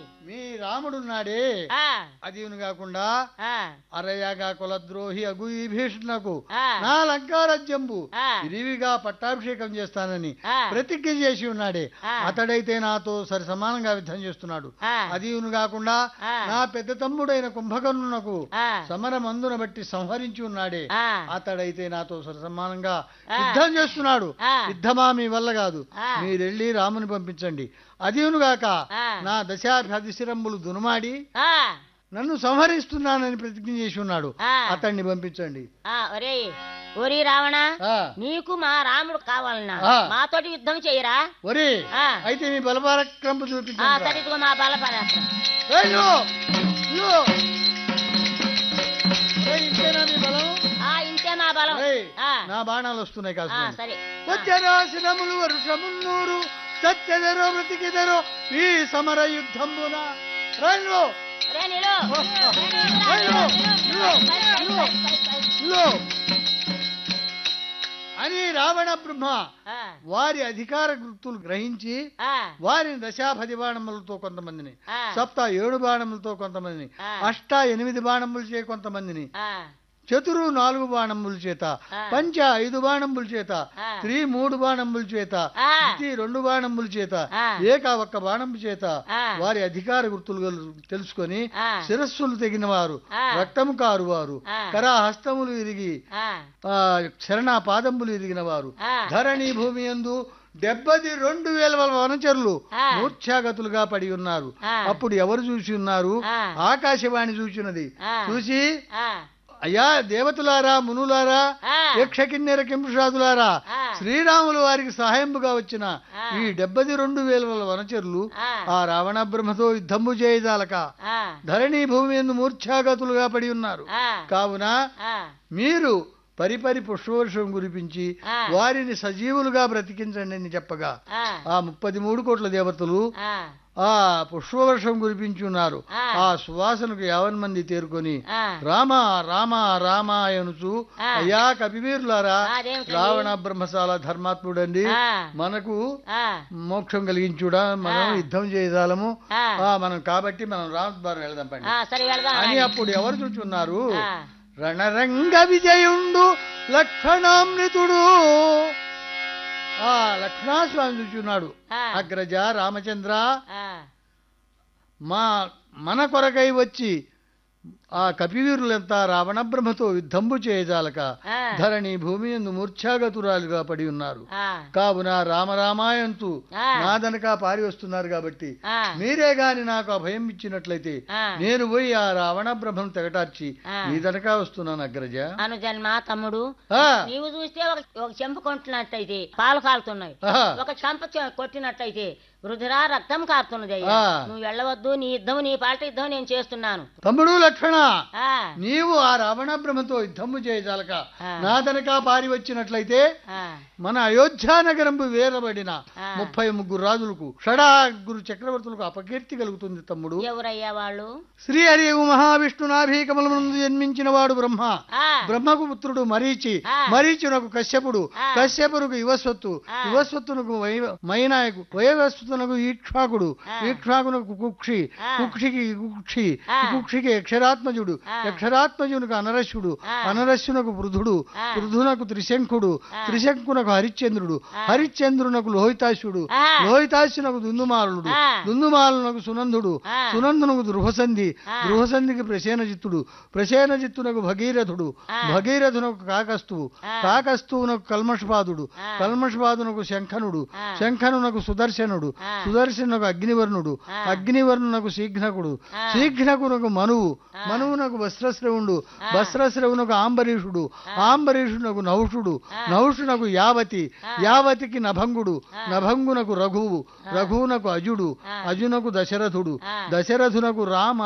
మీ రాముడున్నాడే ఆ, అదివును కాకుండా ఆ, అరయాగా కులద్రోహి అగు ఈ భీషణకు ఆ, నా లంకారాజ్యంబు ఆ. ఇరివిగా పట్టాభిషేకం చేస్తానని ఆ. ప్రతిజ్ఞ చేసి ఉన్నాడే ఆ. అతడైతే నాతో సరి సమానంగా యుద్ధం చేస్తున్నాడు ఆ. అదివును కాకుండా ఆ. నా పెద్ద తమ్ముడైన కుంభకర్ణునకు ఆ, సమరమందున బట్టి సంహరించి ఉన్నాడే ఆ, అతడైతే నాతో సరి సమానంగా ఆ. యుద్ధం చేస్తున్నాడు ఆ. యుద్ధమా మీ వల్ల కాదు ఆ. మీరెళ్ళి రాముని పంపించండి అదివునుగాక ఆ. నా దశాభిశిరంబులు దునుమాడి ఆ, నన్ను సంహరిస్తున్నానని ప్రతిజ్ఞ చేసి ఉన్నాడు ఆ. అతన్ని పంపించండి ఆ, ఒరే ఒరి రావణ ఆ నీకు మా రాముడు కావాలన్నా ఆ. మాతోటి యుద్ధం చేయరా ఒరే ఆ. అయితే మీ బలపరాక్రమ ఆ, చూపించండి సరే ఇదిగో మా బలపరాత్రం వెళ్ళు! వెళ్ళు! ఒరేయ్, ఇంతేనా మీ బలం ఆ ఇంతే మా బలం ఒరేయ్, ఆ, నా బాణాలు వస్తున్నాయి ఆ, కాస్త సరే వజ్రరాశినములు వర్షమున్నూరు సత్యదరో బ్రతికిదరో ఈ సమర యుద్ధంబున రంగు రే నిలు. వెళ్ళు! వెళ్ళు! వెళ్ళు! ఇదిగో. అని రావణ బ్రహ్మ ఆ, వారి అధికార గుర్తులు గ్రహించి ఆ, వారిని దశాపది బాణములతో కొంతమందిని ఆ, సప్త ఏడు బాణములతో కొంతమందిని ఆ. అష్ట ఎనిమిది బాణములు చే కొంతమందిని ఆ, చతురు నాలుగు బాణముల చేత ఆ. పంచ ఐదు బాణముల చేత ఆ. త్రి మూడు బాణముల చేత ఆ. ఇతి రెండు బాణముల చేత ఆ. ఏక ఒక్క బాణము చేత ఆ. వారి అధికార గుర్తులు గల- తెలుసుకొని ఆ. శిరస్సులు తెగిన వారు ఆ. రక్తము కారు వారు ఆ. కరా హస్తములు ఇరిగి ఆ, ఆ, చరణ పాదంబులు ఇరిగిన వారు ఆ. ధరణి భూమి యందు డెబ్బది రెండు వేల వనచరులు ఆ. మూర్ఛాగతులుగా పడి ఉన్నారు ఆ. అప్పుడు ఎవరు చూసి ఉన్నారు ఆ. ఆకాశవాణి చూసినది ఆ. చూసి ఆ, అయ్యా దేవతలారా మునులారా ఆ. యక్షకిన్నెర కింపుషాదులారా ఆ. శ్రీరాములు వారికి సహాయంపుగా వచ్చిన ఆ. ఈ డెబ్బది రెండు వేల వనచరులు ఆ. ఆ రావణ బ్రహ్మతో యుద్ధము చేయజాలక ఆ, ధరణి భూమి ఎందు మూర్ఛాగతులుగా పడి ఉన్నారు ఆ, కావున ఆ, మీరు పరిపరి పుష్పవర్షం కురిపించి ఆ. వారిని సజీవులుగా బ్రతికించండి అని చెప్పగా ఆ, ఆ ముప్పది మూడు కోట్ల దేవతలు ఆ, ఆ పుష్పవర్షం కురిపించున్నారు ఆ. ఆ సువాసనకు యావన్ మంది తేరుకొని ఆ. రామ రామ రామ అనుచు ఆ. అయ్యా కపివీరులారా ఆ, అదేమిటండి? రావణ బ్రహ్మశాల ధర్మాత్ముడండి ఆ. మనకు ఆ, మోక్షం కలిగించుడా మనం ఆ. యుద్ధం చేయదాలము ఆ. ఆ, మనం కాబట్టి మనం రామద్వారం వెళదాం పండి ఆ, సరే వెళదాం అని రండి. అప్పుడు ఎవరు చూచున్నారు ఆ, రణరంగ విజయుండు లక్షణామృతుడు ఆ లక్ష్మణస్వామి చూచున్నాడు ఆ. అగ్రజ రామచంద్ర ఆ, మా మన కొరకై వచ్చి ఆ కపివీరులంతా రావణ బ్రహ్మతో యుద్ధంబు చేయజాలక ఆ. ధరణి భూమి ఎందు మూర్ఛాగతురాలుగా పడి ఉన్నారు ఆ, కావున రామరామాయంతు ఆ. నాదనక పారి వస్తున్నారు కాబట్టి ఆ, మీరే గాని నాకు అభయం ఇచ్చినట్లయితే ఆ. నేను పోయి ఆ రావణ బ్రహ్మం తెగటార్చి ఆ. నీదనక వస్తున్నాను అగ్రజ అనుజన్మ తమ్ముడు ఆ, నీవు చూస్తే ఒక ఒక చెంప కొట్టినట్టయితే పాలు కాలుతున్నాయి ఆహా. ఒక చెంప చె- కొట్టినట్టయితే వృధురా రక్తం కారుతున్నది అయ్యా ఆ. నువ్వు వెళ్ళవద్దు నీ యుద్ధం నీ పాట యుద్ధం నేను చేస్తున్నాను తమ్ముడు లక్ష్మణ ఆ, నీవు ఆ రావణ బ్రహ్మతో యుద్ధము చేయజాలక ఆ. నాదనక పారి వచ్చినట్లయితే ఆ, మన అయోధ్యా నగరంపు వేరబడిన ఆ. ముప్పై ముగ్గురు రాజులకు షడాగురు చక్రవర్తులకు అపకీర్తి కలుగుతుంది తమ్ముడు ఎవరయ్యా వాళ్ళు శ్రీహరి మహావిష్ణు నాభీకమలమునందు జన్మించిన వాడు బ్రహ్మ ఆ, బ్రహ్మకు పుత్రుడు మరీచి ఆ. మరీచునకు కశ్యపుడు ఆ. కశ్యపునకు యువస్వత్తు ఆ. యువస్వత్తునకు వై- మైనాయకు వయవస్వత్తునకు ఈక్ష్వాకుడు ఆ. ఈక్ష్వాకునకు కుక్షి ఆ. కుక్షికి కుక్షి ఆ. కుక్షికి అక్షరాత్మజుడు ఆ. అక్షరాత్మజునకు అనరస్యుడు ఆ. అనరస్యునకు పృథుడు ఆ. పృథునకు త్రిశంకుడు ఆ. త్రిశంకునకు హరిశ్చంద్రుడు ఆ. హరిశ్చంద్రునకు లోహితాశుడు ఆ. లోహితాశునకు దుందుమాలుడు ఆ. దుందుమాలునకు సునందుడు ఆ. సునందునకు దృహసంధి ఆ. దృహసంధికి ప్రసేనజిత్తుడు ప్రసేనజిత్తునకు భగీరథుడు ఆ. భగీరథునకు కాకస్తువు ఆ. కాకస్తువునకు కల్మషపాదుడు ఆ. కల్మషపాదునకు శంఖనుడు ఆ. శంఖనునకు సుదర్శనుడు ఆ. సుదర్శనునకు అగ్నివర్ణుడు ఆ. అగ్నివర్ణునకు శీఘ్నకుడు ఆ. శీఘ్నకునకు మనువు ఆ. మనువునకు వస్త్రశ్రవుడు ఆ. వస్త్రశ్రవునకు ఆంబరీషుడు ఆంబరీషునకు నౌషుడు ఆ. నౌషునకు యావతి ఆ. యావతికి నభంగుడు ఆ. నభంగునకు రఘువు ఆ. రఘువునకు అజుడు ఆ. అజునకు దశరథుడు ఆ. దశరథునకు రామ